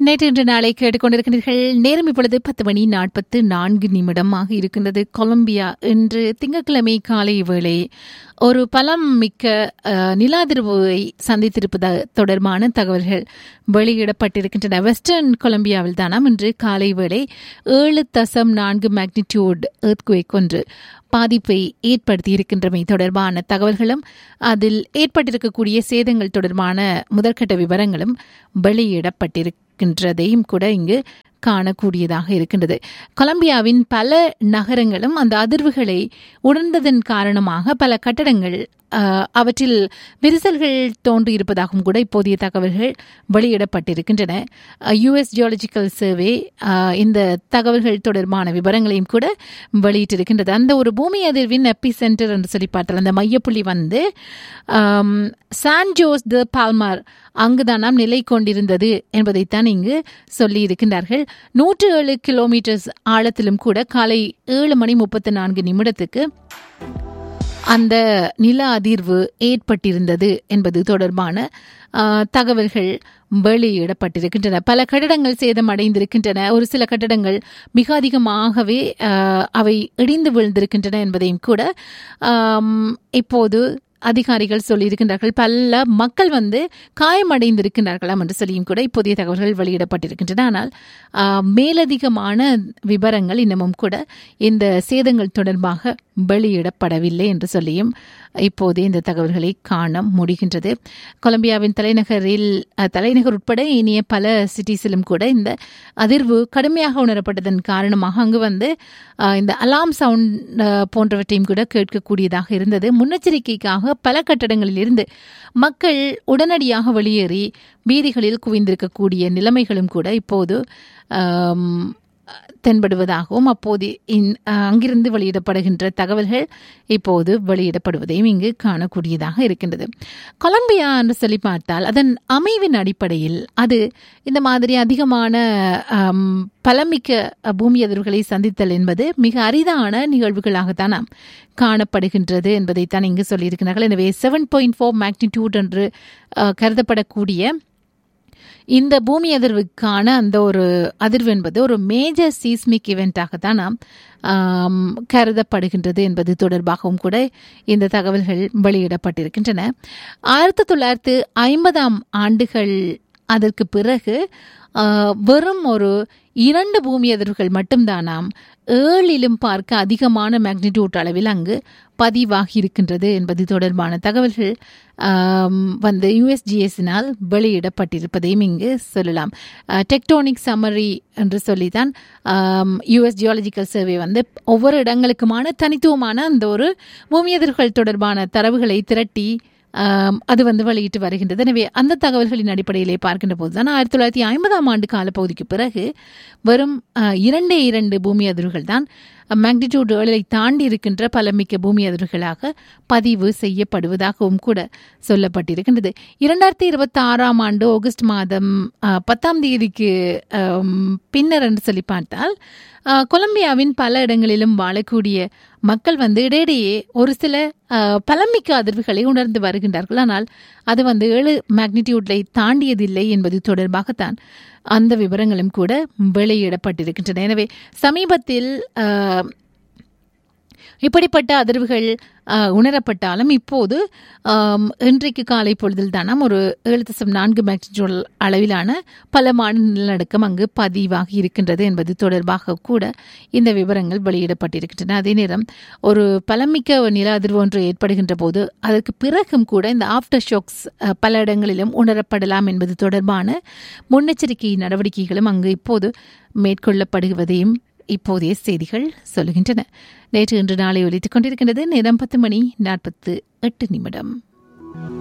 நேற்று இன்று நாளை கேட்டுக்கொண்டிருக்கிறீர்கள் நேரம் இப்பொழுது பத்து மணி நாற்பத்து நான்கு நிமிடமாக இருக்கின்றது கொலம்பியா இன்று திங்கட்கிழமை காலை வேளை ஒரு பலம் மிக்க அஹ், நிலாதிர்வை சந்தித்திருப்பது தொடர்பான தகவல்கள் வெளியிடப்பட்டிருக்கின்றன வெஸ்டர்ன் கொலம்பியாவில் தானாம் இன்று காலை வேளை ஏழு தசம் நான்கு மேக்னிடியூட் earthquake ஒன்று பாதிப்பை ஏற்படுத்தி இருக்கின்றமை தொடர்பான தகவல்களும் அதில் ஏற்பட்டிருக்கக்கூடிய சேதங்கள் தொடர்பான முதற்கட்ட விவரங்களும் வெளியிடப்பட்டிருக்கின்றதையும் கூட இங்கு காணக்கூடியதாக இருக்கின்றது கொலம்பியாவின் பல நகரங்களும் அந்த அதிர்வுகளை உணர்ந்ததன் காரணமாக பல கட்டடங்கள் அஹ், அவற்றில் விரிசல்கள் தோன்றியிருப்பதாகவும் கூட இப்போதைய தகவல்கள் வெளியிடப்பட்டிருக்கின்றன யுஎஸ் ஜியாலஜிக்கல் சர்வே இந்த தகவல்கள் தொடர்பான விவரங்களையும் கூட வெளியிட்டிருக்கின்றது அந்த ஒரு பூமி அதிர்வின் எப்பி சென்டர் என்று சொல்லி பார்த்தால் அந்த மையப்புள்ளி வந்து ஆம், சான் ஜோஸ் த பால்மார் அங்குதான் நாம் நிலை கொண்டிருந்தது என்பதைத்தான் இங்கு சொல்லி இருக்கின்றார்கள் நூற்று ஏழு கிலோமீட்டர்ஸ் ஆழத்திலும் கூட காலை ஏழு மணி முப்பத்தி நான்கு நிமிடத்துக்கு அந்த நில அதிர்வு ஏற்பட்டிருந்தது என்பது தொடர்பான ஆ, தகவல்கள் வெளியிடப்பட்டிருக்கின்றன பல கட்டடங்கள் சேதமடைந்திருக்கின்றன ஒரு சில கட்டடங்கள் மிக அதிகமாகவே ஆ, அவை இடிந்து விழுந்திருக்கின்றன என்பதையும் கூட ஆம், இப்போது அதிகாரிகள் சொல்லியிருக்கின்றார்கள் பல மக்கள் வந்து காயமடைந்திருக்கின்றார்களாம் என்று சொல்லியும் கூட இப்போதைய தகவல்கள் வெளியிடப்பட்டிருக்கின்றன ஆனால் ஆ, மேலதிகமான விவரங்கள் இன்னமும் கூட இந்த சேதங்கள் தொடர்பாக வெளியிடப்படவில்லை என்று சொல்லியும் இப்போதே இந்த தகவல்களை காண முடிகின்றது கொலம்பியாவின் தலைநகரில் அஹ், தலைநகர் உட்பட இனிய பல சிட்டிஸிலும் கூட இந்த அதிர்வு கடுமையாக உணரப்பட்டதன் காரணமாக அங்கு வந்து அஹ், இந்த அலாம் சவுண்ட் போன்றவற்றையும் கூட கேட்கக்கூடியதாக இருந்தது முன்னெச்சரிக்கைக்காக பல கட்டடங்களில் இருந்து மக்கள் உடனடியாக வெளியேறி வீதிகளில் குவிந்திருக்கக்கூடிய நிலைமைகளும் கூட இப்போது ஆம், தென்படுவதாகவும் அப்போது இன்- அங்கிருந்து வெளியிடப்படுகின்ற தகவல்கள் இப்போது வெளியிடப்படுவதையும் இங்கு காணக்கூடியதாக இருக்கின்றது கொலம்பியா என்று சொல்லி பார்த்தால் அதன் அமைவின் அடிப்படையில் அது இந்த மாதிரி அதிகமான ஆம், பலமிக்க பூமி அதிர்வுகளை சந்தித்தல் என்பது மிக அரிதான நிகழ்வுகளாகத்தான் நாம் காணப்படுகின்றது என்பதைத்தான் இங்கு சொல்லியிருக்கிறார்கள் எனவே செவன் பாயிண்ட் ஃபோர் மேக்னிடியூட் என்று அஹ், கருதப்படக்கூடிய இந்த பூமி அதிர்வுக்கான அந்த ஒரு அதிர்வு என்பது ஒரு மேஜர் சீஸ்மிக் இவெண்ட்டாக தான் நாம் ஆம், கருதப்படுகின்றது என்பது தொடர்பாகவும் கூட இந்த தகவல்கள் வெளியிடப்பட்டிருக்கின்றன ஆயிரத்தி தொள்ளாயிரத்து ஐம்பதாம் ஆண்டுகள் அதற்கு பிறகு ஆ, வெறும் ஒரு இரண்டு பூமி அதிர்வுகள் மட்டும்தானாம் ஏழிலும் பார்க்க அதிகமான மேக்னிடியூட் அளவில் அங்கு பதிவாகி இருக்கின்றது என்பது தொடர்பான தகவல்கள் ஆம், வந்து யுஎஸ்ஜிஎஸ்னால் வெளியிடப்பட்டிருப்பதையும் இங்கு சொல்லலாம் டெக்டோனிக் சம்மரி என்று சொல்லிதான் யுஎஸ் ஜியாலஜிக்கல் சர்வே வந்து ஒவ்வொரு இடங்களுக்குமான தனித்துவமான அந்த ஒரு பூமி அதிர்வுகள் தொடர்பான தரவுகளை திரட்டி ஆம், அது வந்து வெளியிட்டு வருகின்றது எனவே அந்த தகவல்களின் அடிப்படையிலே பார்க்கின்ற போதுதான் ஆயிரத்தி தொள்ளாயிரத்தி ஐம்பதாம் ஆண்டு காலப்பகுதிக்கு பிறகு வெறும் ஆ, இரண்டே இரண்டு பூமி அதிர்வுகள் தான் மேக்னிடியூட் ஏழை தாண்டி இருக்கின்ற பலமிக்க பூமி அதிர்வுகளாக பதிவு செய்யப்படுவதாகவும் கூட சொல்லப்பட்டிருக்கின்றது இரண்டாயிரத்தி இருபத்தி ஆறாம் ஆண்டு ஆகஸ்ட் மாதம் ஆ, பத்தாம் தேதிக்கு ஆம், பின்னர் என்று சொல்லி பார்த்தால் ஆ, கொலம்பியாவின் பல இடங்களிலும் வாழக்கூடிய மக்கள் வந்து இடையிடையே ஒரு சில ஆ, பலமிக்க அதிர்வுகளை உணர்ந்து வருகின்றார்கள் ஆனால் அது வந்து ஏழு மேக்னிடியூட்லை தாண்டியதில்லை என்பது தொடர்பாகத்தான் அந்த விவரங்களும் கூட வெளியிடப்பட்டிருக்கின்றன எனவே சமீபத்தில் ஆ, இப்படிப்பட்ட அதிர்வுகள் ஆஹ், உணரப்பட்டாலும் இப்போது ஆம், இன்றைக்கு காலை பொழுதில் தானாம் ஒரு ஏழு தசம் நான்கு மேக்னிடியூட் அளவிலான பல மாநில நிலநடுக்கம் அங்கு பதிவாகி இருக்கின்றது என்பது தொடர்பாக கூட இந்த விவரங்கள் வெளியிடப்பட்டிருக்கின்றன அதே நேரம் ஒரு பலமிக்க நில அதிர்வு ஒன்று ஏற்படுகின்ற போது அதற்கு பிறகும் கூட இந்த ஆஃப்டர் ஷாக்ஸ் பல இடங்களிலும் உணரப்படலாம் என்பது தொடர்பான முன்னெச்சரிக்கை நடவடிக்கைகளும் அங்கு இப்போது மேற்கொள்ளப்படுவதையும் இப்போதைய செய்திகள் சொல்லுகின்றன நேற்று இன்று நாளை ஒலித்துக் கொண்டிருக்கின்றது நேரம் பத்து மணி நாற்பத்து எட்டு நிமிடம்